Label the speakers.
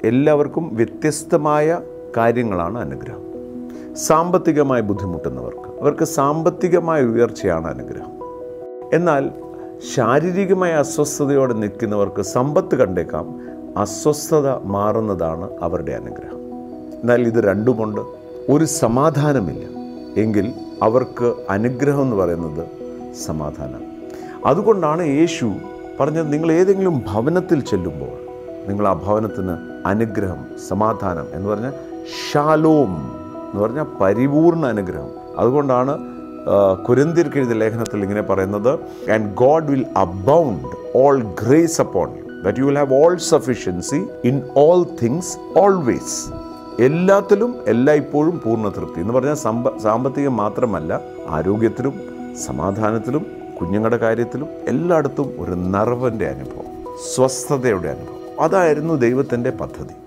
Speaker 1: എല്ലാവർക്കും വ്യത്യസ്തമായ കാര്യങ്ങളാണ് അനുഗ്രഹം സാമ്പത്തികമായി ബുദ്ധിമുട്ടുന്നവർക്ക് അവർക്ക് സാമ്പത്തികമായ ഉയർച്ചയാണ് അനുഗ്രഹം എന്നാൽ ശാരീരികമായ അസ്വസ്ഥതയോടെ നിൽക്കുന്നവർക്ക് സമ്പത്ത് കണ്ടേക്കാം അസ്വസ്ഥത മാറുന്നതാണ് അവരുടെ അനുഗ്രഹം എന്നാൽ ഇത് രണ്ടുമുണ്ട് ഒരു സമാധാനമില്ല എങ്കിൽ അവർക്ക് അനുഗ്രഹം എന്ന് പറയുന്നത് സമാധാനം അതുകൊണ്ടാണ് യേശു പറഞ്ഞത് നിങ്ങൾ ഏതെങ്കിലും ഭവനത്തിൽ ചെല്ലുമ്പോൾ നിങ്ങൾ ആ ഭവനത്തിന് അനുഗ്രഹം സമാധാനം എന്ന് പറഞ്ഞാൽ ഷാലോം എന്ന് പറഞ്ഞാൽ പരിപൂർണ അനുഗ്രഹം അതുകൊണ്ടാണ് കുരന്തിർക്ക് എഴുതിയ ലേഖനത്തിൽ ഇങ്ങനെ പറയുന്നത് and God will abound all grace upon you that you will have all sufficiency in all things always എല്ലാത്തിലും എല്ലായ്പ്പോഴും പൂർണ്ണ തൃപ്തി എന്ന് പറഞ്ഞാൽ സമ്പ സാമ്പത്തികം മാത്രമല്ല ആരോഗ്യത്തിലും സമാധാനത്തിലും കുഞ്ഞുങ്ങളുടെ കാര്യത്തിലും എല്ലായിടത്തും ഒരു നിറവൻ്റെ അനുഭവം സ്വസ്ഥതയുടെ അനുഭവം അതായിരുന്നു ദൈവത്തിൻ്റെ പദ്ധതി